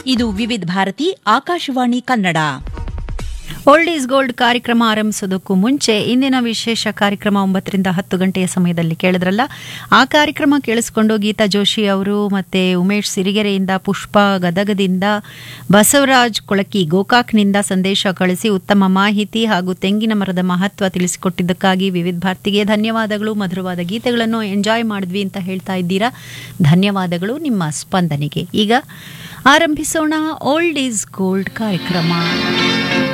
ಇದು Vividh Bharati Akashvani Kannada old is gold ಕಾರ್ಯಕ್ರಮ ಆರಂಭಿಸೋದಕ್ಕೂ ಮುಂಚೆ ಇಂದಿನ ವಿಶೇಷ ಕಾರ್ಯಕ್ರಮ ಒಂಬತ್ತರಿಂದ ಹತ್ತು ಗಂಟೆಯ ಸಮಯದಲ್ಲಿ ಕೇಳಿದ್ರಲ್ಲ ಆ ಕಾರ್ಯಕ್ರಮ ಕೇಳಿಸ್ಕೊಂಡು ಗೀತಾ ಜೋಶಿ ಅವರು ಮತ್ತೆ ಉಮೇಶ್ ಸಿರಿಗೆರೆಯಿಂದ ಪುಷ್ಪ ಗದಗದಿಂದ ಬಸವರಾಜ್ ಕೊಳಕಿ ಗೋಕಾಕ್ನಿಂದ ಸಂದೇಶ ಕಳಿಸಿ ಉತ್ತಮ ಮಾಹಿತಿ ಹಾಗೂ ತೆಂಗಿನ ಮರದ ಮಹತ್ವ ತಿಳಿಸಿಕೊಟ್ಟಿದ್ದಕ್ಕಾಗಿ ವಿವಿಧ ಭಾರತಿಗೆ ಧನ್ಯವಾದಗಳು ಮಧುರವಾದ ಗೀತೆಗಳನ್ನು ಎಂಜಾಯ್ ಮಾಡಿದ್ವಿ ಅಂತ ಹೇಳ್ತಾ ಇದ್ದೀರಾ ಧನ್ಯವಾದಗಳು ನಿಮ್ಮ ಸ್ಪಂದನೆಗೆ ಈಗ ಆರಂಭಿಸೋಣ ಓಲ್ಡ್ ಈಸ್ ಗೋಲ್ಡ್ ಕಾರ್ಯಕ್ರಮ